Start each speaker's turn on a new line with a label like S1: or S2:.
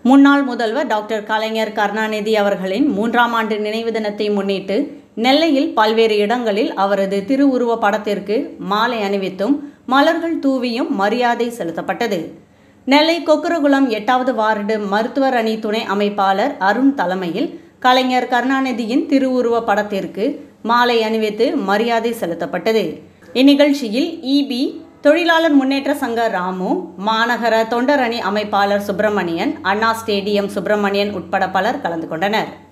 S1: முன்னாள் முதல்வர் டாக்டர் கலைஞர் கருணாநிதி அவர்களின் மூன்றாம் ஆண்டு நினைவு தினத்தை முன்னிட்டு நெல்லையில் பல்வேறு இடங்களில் அவரது திருவுருவ படத்திற்கு மாலை அணிவித்தும் மலர்கள் தூவியும் மரியாதை செலுத்தப்பட்டது நெல்லை கொக்கரகுளம் எட்டாவது வார்டு மருத்துவர் அணி துணை அமைப்பாளர் அருண் தலைமையில் கலைஞர் கருணாநிதியின் திருவுருவ படத்திற்கு மாலை அணிவித்து மரியாதை செலுத்தப்பட்டது இந்நிகழ்ச்சியில் இபி தொழிலாளர் முன்னேற்ற சங்க ராமு மாநகர தொண்டர் அணி அமைப்பாளர் சுப்பிரமணியன் அண்ணா ஸ்டேடியம் சுப்பிரமணியன் உட்பட பலர் கலந்து கொண்டனர்